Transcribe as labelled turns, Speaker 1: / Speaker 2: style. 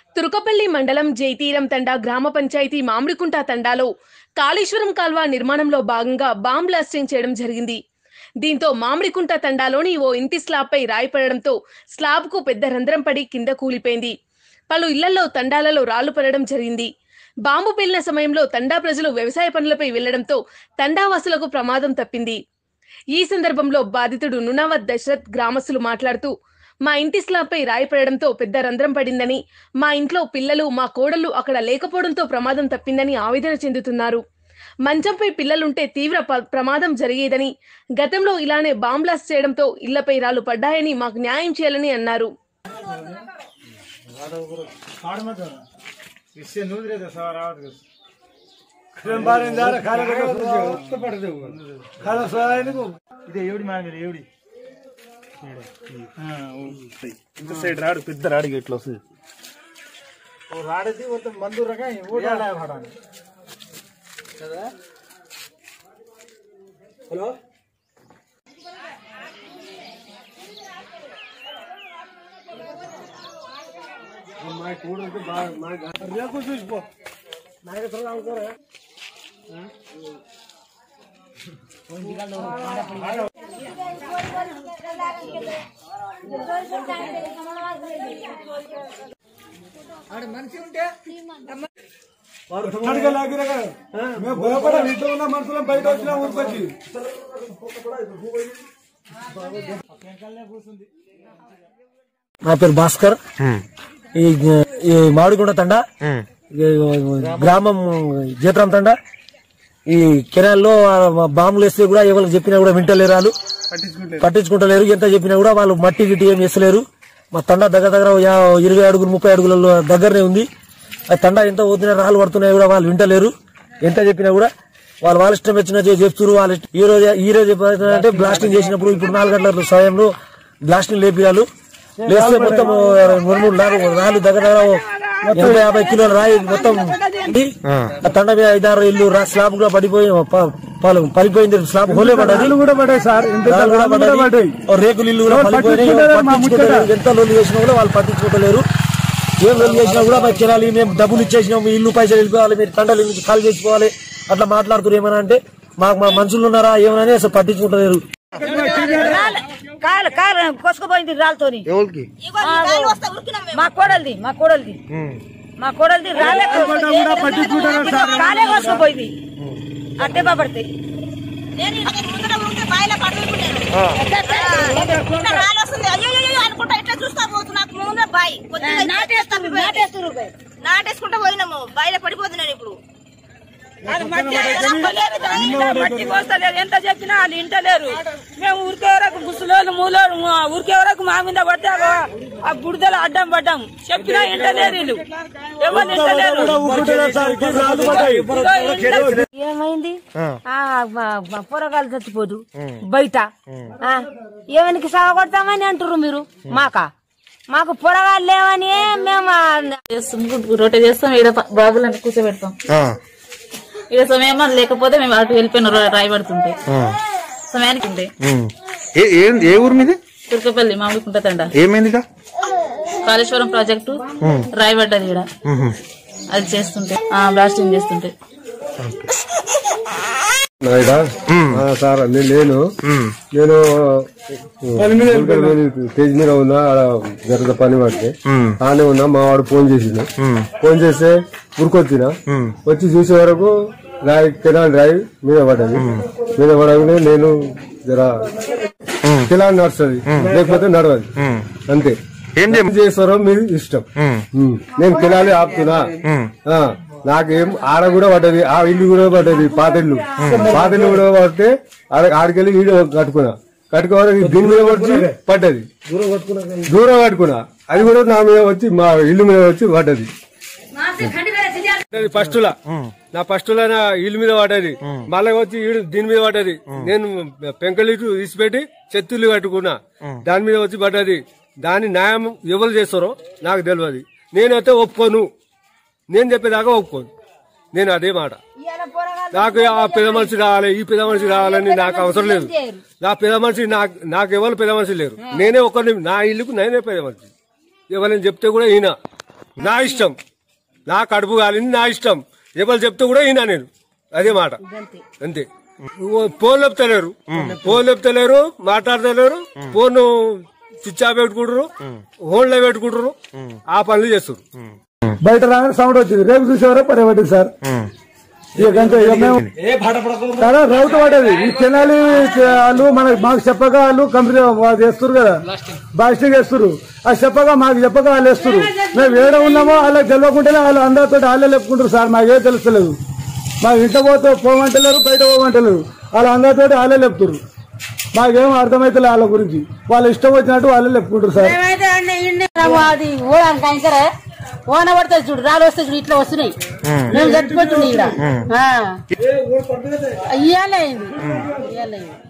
Speaker 1: తురుకపల్లి మండలం జైతీరం తండా గ్రామ పంచాయతీ మామిడికుంట తండాలో కాళేశ్వరం కాల్వ నిర్మాణంలో భాగంగా బాంబ్ బ్లాస్టింగ్ చేయడం జరిగింది దీంతో మామిడికుంట తండాలోని ఓ ఇంటి స్లాబ్పై రాయి పడడంతో స్లాబ్కు పెద్ద రంధ్రం పడి కింద కూలిపోయింది పలు ఇళ్లలో తండాలలో రాళ్లు పడడం జరిగింది బాంబు పేలిన సమయంలో తండా ప్రజలు వ్యవసాయ పనులపై వెళ్లడంతో తండావాసులకు ప్రమాదం తప్పింది ఈ సందర్భంలో బాధితుడు నునావత్ దశరథ్ గ్రామస్తులు మాట్లాడుతూ మా ఇంటి స్లాబ్పై రాయి పడడంతో పెద్ద రంధ్రం పడిందని మా ఇంట్లో పిల్లలు మా కోడళ్ళు అక్కడ లేకపోవడంతో ప్రమాదం తప్పిందని ఆవేదన చెందుతున్నారు మంచంపై పిల్లలుంటే తీవ్ర ప- ప్రమాదం జరిగేదని గతంలో ఇలానే బాంబ్ బ్లాస్ట్ చేయడంతో ఇళ్లపై రాళ్లు పడ్డాయని మాకు న్యాయం చేయాలని అన్నారు
Speaker 2: इससे नूद रहे थे सवार आवत गए ఇదే ఎవడి మా మీరు ఎవడి ఇంత సైడ్ రాడు పెద్ద రాడు ఇట్లా వస్తుంది రాడది మొత్తం మందు రకం ఓడాలి హలో రేపు చూసిపో నాయకత్వం అనుకోరా వాడు లాగిరా మేము భయపడాం ఇంట్లో ఉన్న మనుషులం బయట వచ్చినా ఊరుకొచ్చి
Speaker 3: నా పేరు భాస్కర్ ఈ ఈ మామిడిగుండ తండ ఈ గ్రామం జీతం తండ ఈ కెనాల్లో బాంబులు వేస్తే కూడా ఎవరికి చెప్పినా కూడా వింటలేరు వాళ్ళు పట్టించుకుంటలేరు ఎంత చెప్పినా కూడా వాళ్ళు మట్టి గిట్టి ఏం చేస్తలేరు మా తండ దగ్గర దగ్గర యా- ఇరవై అడుగులు ముప్పై అడుగుల దగ్గరనే ఉంది ఆ తండ ఎంత పోతున్నా రాళ్ళు పడుతున్నాయి కూడా వాళ్ళు వింటలేరు ఎంత చెప్పినా కూడా వాళ్ళు వాళ్ళ ఇష్టం వచ్చిన చెప్తున్నారు వాళ్ళ ఇష్టం- ఈ రోజు ఈ రోజు అంటే బ్లాస్టింగ్ చేసినప్పుడు ఇప్పుడు నాలుగు గంటల సమయంలో బ్లాస్టింగ్ లేపియాలు లేస్తే మొత్తం మూడు మూడు నాలుగు నాలుగు దగ్గర దగ్గర ఓ ఎనభై యాభై కిలోల రాయి మొత్తం ఉంది. ఆ తండ మీద ఐదారు ఇల్లు రా స్లాబ్ కూడా పడిపోయి ప- పలు- పడిపోయింది స్లాబ్ హోలే పడ్డది
Speaker 2: కూడా పడ్డాయి సార్ ఇంత
Speaker 3: రాళ్ళు కూడా
Speaker 2: రాళ్ళు కూడా
Speaker 3: పడ్డాయి.
Speaker 2: పడ్డాయి
Speaker 3: ఓ రేకులు ఇల్లు కూడా పడిపోయినాయి.
Speaker 2: పట్టించుకుంటలేరు మా
Speaker 3: పట్టించుకుంటలేరు. ఎంత లొల్లి చేసినా కూడా వాళ్ళు పట్టించుకుంటలేరు ఏం లొల్లి చేసినా కూడా మాకు తినాలి మేము డబ్బులు ఇచ్చేసినాం మీ ఇల్లు పైసలు వెళ్ళిపోవాలి మీరు తండలు నుంచి ఖాళీ చేసుకోవాలి అట్లా మాట్లాడుతున్నారు ఏమన్నా అంటే మాకు మా మనుషులు ఉన్నారా ఏమని అసలు పట్టించుకుంటలేరు
Speaker 4: కాలు కాలు కొసుకుపోయింది రాళ్ళతోని
Speaker 5: ఎవరికి
Speaker 4: మా కోడలిది మా కోడలిది మా కోడలిది రాలే కాలే కొసుకుపోయింది అట్టే బాబడితే
Speaker 6: నేను ఇంటికి ముందర ఉంటే బాయిలో పడుకుంటున్నాను. ఇట్లా రాళ్ళు వస్తుంది. అయ్యో, అయ్యో, అయ్యో అనుకుంటా ఇట్లా చూస్తా పోతు నాకు ముందర బాయి కొద్దిగా ఇట్లా నాటేసుకుంటా పోయినాము బాయిలో పడిపోతున్నాను ఇప్పుడు
Speaker 4: మట్టి పోస్తలేరు ఎంత చెప్పినా వాళ్ళు ఇంటలేరు మేము ఊరికే వరకు ముసలోళ్ళు మూలోళ్ళు ఊరికే వరకు మా మీద పడితే ఆ- ఆ బుడిదలు అడ్డం పడ్డాం చెప్పినా ఇంటలేరు వీళ్ళు ఎవరు ఇంటలేరు ఏమైంది పొరగాలు చచ్చిపోదు బయట ఆ, ఏమనికి సాగొడతామని అంటారు మీరు మాక మాకు పొరగాలు లేవని మేము
Speaker 7: చేస్తాం గుడ్ రొట్టె చేస్తాం ఈడ ప- బాబులను కూర్చోబెడతాం ఈడ సమయం లేకపోతే మేము అటు వెళ్ళిపోయిన రో- రాయి పడుతుంటే సమయానికి ఉంటే
Speaker 5: ఏ ఏ- ఏ ఊరు మీది
Speaker 7: తుర్కపల్లి మామిడి కుంటతండ
Speaker 5: ఏమైందిగా
Speaker 7: కాళేశ్వరం ప్రాజెక్టు రాయి పడ్డది ఈడ అది చేస్తుంటే ఆ బ్లాస్టింగ్ చేస్తుంటే
Speaker 8: నాయుడా ఆ, సార్ నేను లేను నేను స్టేజ్ మీద ఉన్నా ఆడ జరుగుతా పని పడితే ఆనే ఉన్నా మా వాడు ఫోన్ చేసిండు ఫోన్ చేస్తే ఉరికొచ్చిన వచ్చి చూసే వరకు రాయి కెనాల్ రాయి మీద పడ్డది మీద పడగానే నేను జర కెనాల్ నడుస్తుంది లేకపోతే నడవదు అంతే
Speaker 5: ఏం
Speaker 8: ఏం చేస్తారో మీరు ఇష్టం ఉమ్. నేను కెనాలి ఆపుతున్నా ఆ, నాకేం ఆడ కూడా పడ్డది ఆ ఇల్లు కూడా పడ్డది పాత ఇల్లు పాత ఇల్లు కూడా పడితే ఆడ- ఆడికెళ్ళి వీడియో కట్టుకున్నా కట్టుకోవాలి దీని మీద వచ్చి పడ్డది దూరం కట్టుకున్నా అది కూడా నా మీద వచ్చి మా ఇల్లు మీద వచ్చి పడ్డది ఫస్ట్ లా నా ఫస్ట్ లా నా ఇల్లు మీద పడ్డది మళ్ళీ వచ్చి ఈడు దీని మీద పడ్డది నేను పెంకలి తీసిపెట్టి చెత్తులు కట్టుకున్నా దాని మీద వచ్చి పడ్డది దాని న్యాయం ఎవరు చేస్తారో నాకు తెలియదు నేనైతే ఒప్పుకోను నేను చెప్పేదాకా ఒప్పుకోను నేను అదే మాట నాకు ఆ పెద్ద మనిషి రావాలి ఈ పెద్ద మనిషి రావాలని నాకు అవసరం లేదు నా పెద్ద మనిషి నాకు నాకు ఎవరు పెద్ద మనిషి లేరు నేనే ఒకరిని నా ఇల్లుకు నేనే పెద్ద మనిషి ఎవరైనా చెప్తే కూడా ఈయన నా ఇష్టం నా కడుపు కాలింది నా ఇష్టం ఎవరు చెప్తే కూడా ఈయన నేను అదే మాట అంతే ఓ ఫోన్ లేపుతలేరు ఫోన్ లేపుతలేరు మాట్లాడతలేరు ఫోన్ స్విచ్ ఆఫ్ పెట్టుకుంటారు హోల్డ్ లో పెట్టుకుంటారు ఆ పనులు చేస్తారు
Speaker 3: బయట రాగానే సౌండ్ వచ్చింది రేపు చూసేవారే పడేపట్టింది సార్ ఇక అంతే ఇక మేము చాలా రౌతు పడేది ఈ తెనాలి వాళ్ళు మనకి మాకు చెప్పక వాళ్ళు కంపెనీ వాళ్ళు చేస్తారు కదా బాస్టింగ్ వేస్తారు ఆ చెప్పగా మాకు చెప్పక వాళ్ళు వేస్తారు మేము ఏడ ఉన్నామో వాళ్ళకి తెలియకుంటేనే వాళ్ళు అందరితో వాళ్ళే చెప్పుకుంటారు సార్ మాకేం తెలుస్తలేదు మాకు ఇంట పోతే పోమంటలేరు బయట పోమంటలేరు వాళ్ళు అందరితో వాళ్ళే చెప్తారు మాకేం అర్థమైతే వాళ్ళ గురించి వాళ్ళ ఇష్టం వచ్చినట్టు వాళ్ళే చెప్పుకుంటారు సార్
Speaker 9: అది ఓడానికి అంకరే ఓన పడుతుంది చూడు రాళ్ళు వస్తాయి చూడు ఇట్లా వస్తున్నాయి మేము చచ్చిపోతుంది ఇక్కడ ఇయ్యాలే ఇది ఇయ్యాలే ఇది